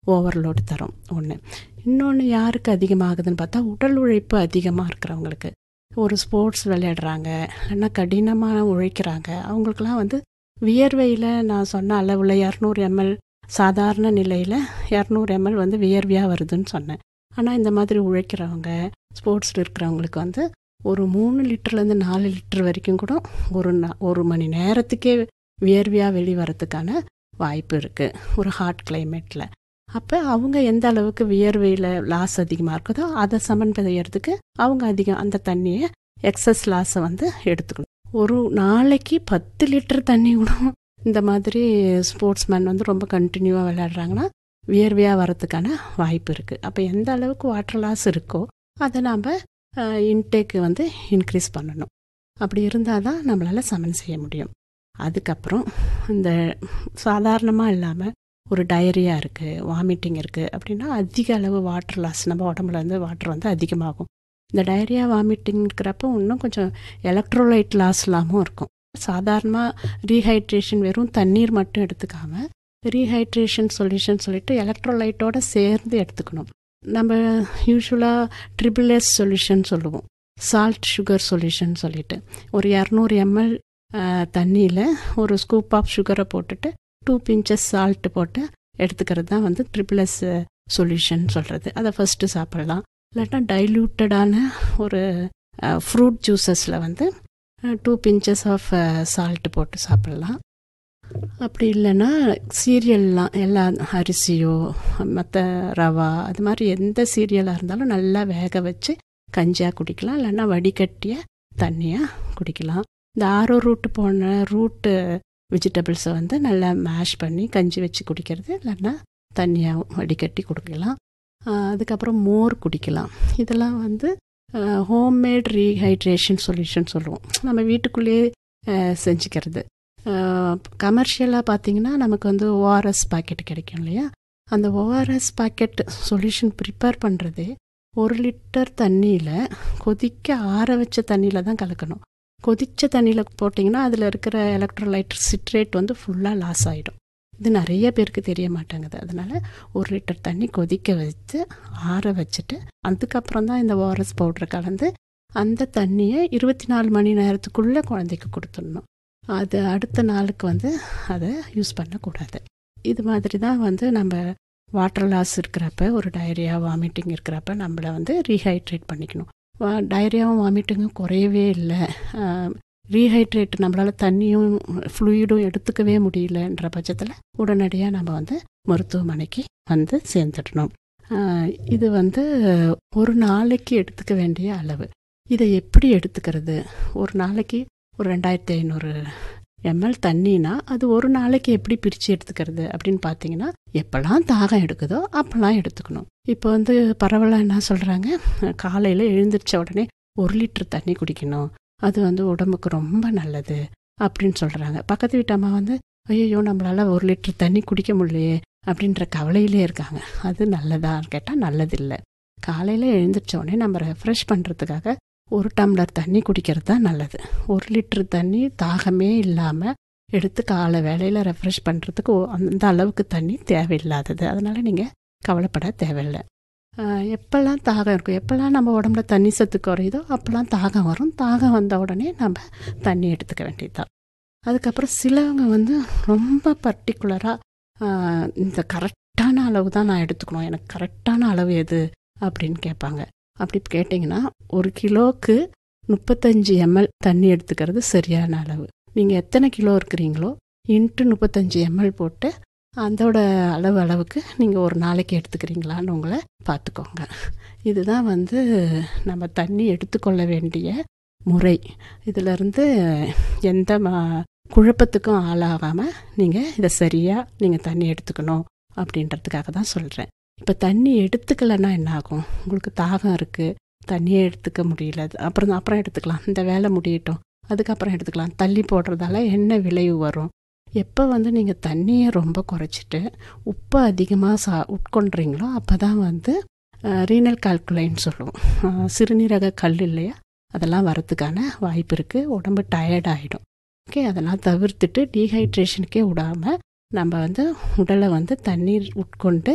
overload தரும் ஒன்று இன்னொன்று யாருக்கு அதிகமாகுதுன்னு பார்த்தா உடல் உழைப்பு அதிகமாக இருக்கிறவங்களுக்கு ஒரு ஸ்போர்ட்ஸ் விளையாடுறாங்க இல்லைன்னா கடினமாக உழைக்கிறாங்க அவங்களுக்கெல்லாம் வந்து வியர்வையில் நான் சொன்ன அளவில் இரநூறு எம்எல் சாதாரண நிலையில் இரநூறு எம்எல் வந்து வியர்வையாக வருதுன்னு சொன்னேன் ஆனால் இந்த மாதிரி உழைக்கிறவங்க ஸ்போர்ட்ஸில் இருக்கிறவங்களுக்கு வந்து ஒரு மூணு லிட்டர்லேருந்து நாலு லிட்டர் வரைக்கும் கூட ஒரு நா- ஒரு மணி நேரத்துக்கே வியர்வையாக வெளி வரத்துக்கான வாய்ப்பு இருக்குது ஒரு ஹாட் கிளைமேட்டில் அப்போ அவங்க எந்த அளவுக்கு வியர்வையில் லாஸ் அதிகமாக இருக்குதோ அதை சமன் செய்யறதுக்கு அவங்க அதிகம் அந்த தண்ணியை எக்ஸஸ் லாஸை வந்து எடுத்துக்கணும் ஒரு நாளைக்கு பத்து லிட்டர் தண்ணி கூட இந்த மாதிரி ஸ்போர்ட்ஸ் மேன் வந்து ரொம்ப கண்டினியூவாக விளையாடுறாங்கன்னா வியர்வையாக வரத்துக்கான வாய்ப்பு இருக்குது அப்போ எந்த அளவுக்கு வாட்டர் லாஸ் இருக்கோ அதை நாம் இன்டேக்கு வந்து இன்க்ரீஸ் பண்ணணும் அப்படி இருந்தால் தான் நம்மளால் சமன் செய்ய முடியும் அதுக்கப்புறம் இந்த சாதாரணமாக இல்லாமல் ஒரு டயரியா இருக்குது வாமிட்டிங் இருக்குது அப்படின்னா அதிக அளவு வாட்டர் லாஸ் நம்ம உடம்புல இருந்து வாட்டர் வந்து அதிகமாகும் இந்த டயரியா வாமிட்டிங் இருக்கிறப்ப இன்னும் கொஞ்சம் எலக்ட்ரோலைட் லாஸ் இல்லாமல் இருக்கும் சாதாரணமாக ரீஹைட்ரேஷன் வெறும் தண்ணீர் மட்டும் எடுத்துக்காம ரீஹைட்ரேஷன் சொல்யூஷன் சொல்லிட்டு எலக்ட்ரோலைட்டோட சேர்ந்து எடுத்துக்கணும் நம்ம யூஸ்வலாக ட்ரிபிள் எஸ் சொல்யூஷன் சொல்லுவோம் சால்ட் சுகர் சொல்யூஷன் சொல்லிட்டு ஒரு இரநூறு எம்எல் தண்ணியில் ஒரு ஸ்கூப் ஆஃப் சுகரை போட்டுட்டு டூ பிஞ்சஸ் சால்ட் போட்டு எடுத்துக்கிறது தான் வந்து ட்ரிபிள் எஸ் சொல்யூஷன் சொல்கிறது அதை ஃபஸ்ட்டு சாப்பிட்லாம் இல்லாட்டா டைல்யூட்டடான ஒரு ஃப்ரூட் ஜூஸஸில் வந்து டூ பிஞ்சஸ் ஆஃப் சால்ட் போட்டு சாப்பிட்லாம் அப்படி இல்லைன்னா சீரியல்லாம் எல்லா அரிசியோ மற்ற ரவா அது மாதிரி எந்த சீரியலாக இருந்தாலும் நல்லா வேக வச்சு கஞ்சியாக குடிக்கலாம் இல்லைன்னா வடிகட்டிய தண்ணியாக குடிக்கலாம் இந்த ஆரோ ரூட்டு போன ரூட்டு வெஜிடபிள்ஸை வந்து நல்லா மேஷ் பண்ணி கஞ்சி வச்சு குடிக்கிறது இல்லைன்னா தண்ணியாக வடிகட்டி குடிக்கலாம் ஆஹ் அதுக்கப்புறம் மோர் குடிக்கலாம் இதெல்லாம் வந்து ஹோம்மேட் ரீஹைட்ரேஷன் சொல்யூஷன் சொல்லுவோம் நம்ம வீட்டுக்குள்ளேயே ஆஹ் செஞ்சுக்கிறது கமர்ஷியலாக பார்த்தீங்கன்னா நமக்கு வந்து ஓஆர்எஸ் பாக்கெட் கிடைக்கும் இல்லையா அந்த ஓஆர்எஸ் பாக்கெட் சொல்யூஷன் ப்ரிப்பேர் பண்ணுறதே ஒரு லிட்டர் தண்ணியில் கொதிக்க ஆற வச்ச தண்ணியில் தான் கலக்கணும் கொதிச்ச தண்ணியில் போட்டிங்கன்னா அதில் இருக்கிற எலக்ட்ரோலைட் சிட்ரேட் வந்து ஃபுல்லாக லாஸ் ஆகிடும் இது நிறைய பேருக்கு தெரிய மாட்டேங்குது அதனால ஒரு லிட்டர் தண்ணி கொதிக்க வச்சு ஆற வச்சுட்டு அதுக்கப்புறம் தான் இந்த ஓஆர்எஸ் பவுடர் கலந்து அந்த தண்ணியை இருபத்தி நாலு மணி நேரத்துக்குள்ளே குழந்தைக்கு கொடுத்துடணும் அது அடுத்த நாளுக்கு வந்து அதை யூஸ் பண்ணக்கூடாது இது மாதிரி தான் வந்து நம்ம வாட்டர் லாஸ் இருக்கிறப்ப ஒரு டயரியா வாமிட்டிங் இருக்கிறப்ப நம்மளை வந்து ரீஹைட்ரேட் பண்ணிக்கணும் வா டயரியாவும் வாமிட்டிங்கும் குறையவே இல்லை ரீஹைட்ரேட் நம்மளால் தண்ணியும் ஃப்ளூயிடும் எடுத்துக்கவே முடியலன்ற பட்சத்தில் உடனடியாக நம்ம வந்து மருத்துவமனைக்கு வந்து சேர்ந்துடணும் ஆஹ் இது வந்து ஒரு நாளைக்கு எடுத்துக்க வேண்டிய அளவு இதை எப்படி எடுத்துக்கிறது ஒரு நாளைக்கு ஒரு ரெண்டாயிரத்தி ஐநூறு எம்எல் தண்ணினா அது ஒரு நாளைக்கு எப்படி பிரித்து எடுத்துக்கிறது அப்படின்னு பார்த்தீங்கன்னா எப்போல்லாம் தாகம் எடுக்குதோ அப்போல்லாம் எடுத்துக்கணும் இப்போ வந்து பரவலாக என்ன சொல்கிறாங்க காலையில் எழுந்திரிச்ச உடனே ஒரு லிட்டர் தண்ணி குடிக்கணும் அது வந்து உடம்புக்கு ரொம்ப நல்லது அப்படின்னு சொல்கிறாங்க பக்கத்து வீட்டு அம்மா வந்து ஐயோ நம்மளால ஒரு லிட்டர் தண்ணி குடிக்க முடியலையே அப்படின்ற கவலையிலே இருக்காங்க அது நல்லதான்னு கேட்டால் நல்லதில்லை காலையில் எழுந்திரிச்ச உடனே நம்ம ரெஃப்ரெஷ் பண்ணுறதுக்காக ஒரு டம்ளர் தண்ணி குடிக்கிறது தான் நல்லது ஒரு லிட்டர் தண்ணி தாகமே இல்லாமல் எடுத்து காலை வேலையில் ரெஃப்ரெஷ் பண்ணுறதுக்கு அந்த அளவுக்கு தண்ணி தேவையில்லாதது அதனால் நீங்கள் கவலைப்பட தேவையில்லை ஆஹ் எப்பெல்லாம் தாகம் இருக்கும் எப்பெல்லாம் நம்ம உடம்புல தண்ணி சத்து குறையுதோ அப்போல்லாம் தாகம் வரும் தாகம் வந்த உடனே நம்ம தண்ணி எடுத்துக்க வேண்டியதுதான் அதுக்கப்புறம் சிலவங்க வந்து ரொம்ப பர்டிகுலராக இந்த கரெக்டான அளவு தான் நான் எடுத்துக்கணும் எனக்கு கரெக்டான அளவு எது அப்படின்னு கேட்பாங்க அப்படி கேட்டிங்கன்னா ஒரு கிலோவுக்கு முப்பத்தஞ்சு எம்எல் தண்ணி எடுத்துக்கிறது சரியான அளவு நீங்கள் எத்தனை கிலோ இருக்கிறீங்களோ இன்ட்டு முப்பத்தஞ்சு எம்எல் போட்டு அதோட அளவு அளவுக்கு நீங்கள் ஒரு நாளைக்கு எடுத்துக்கிறீங்களான்னு உங்களை பார்த்துக்கோங்க இதுதான் வந்து நம்ம தண்ணி எடுத்துக்கொள்ள வேண்டிய முறை இதிலிருந்து எந்த ம- குழப்பத்துக்கும் ஆளாகாமல் நீங்கள் இதை சரியாக நீங்கள் தண்ணி எடுத்துக்கணும் அப்படின்றதுக்காக தான் சொல்கிறேன் இப்போ தண்ணி எடுத்துக்கலைன்னா என்ன ஆகும் உங்களுக்கு தாகம் இருக்குது தண்ணியே எடுத்துக்க முடியல அப்புறம் அப்புறம் எடுத்துக்கலாம் இந்த வேலை முடியட்டும் அதுக்கப்புறம் எடுத்துக்கலாம் தள்ளி போடுறதால என்ன விளைவு வரும் எப்போ வந்து நீங்கள் தண்ணியை ரொம்ப குறைச்சிட்டு உப்பை அதிகமாக சா உட்கொள்றீங்களோ அப்போ தான் வந்து ரீனல் கால்குலைன்னு சொல்லுவோம் அஹ், சிறுநீரக கல் இல்லையா அதெல்லாம் வரத்துக்கான வாய்ப்பு இருக்குது உடம்பு டயர்ட் ஆகிடும் ஓகே அதெல்லாம் தவிர்த்துட்டு டீஹைட்ரேஷனுக்கே விடாமல் நம்ம வந்து உடலை வந்து தண்ணீர் உட்கொண்டு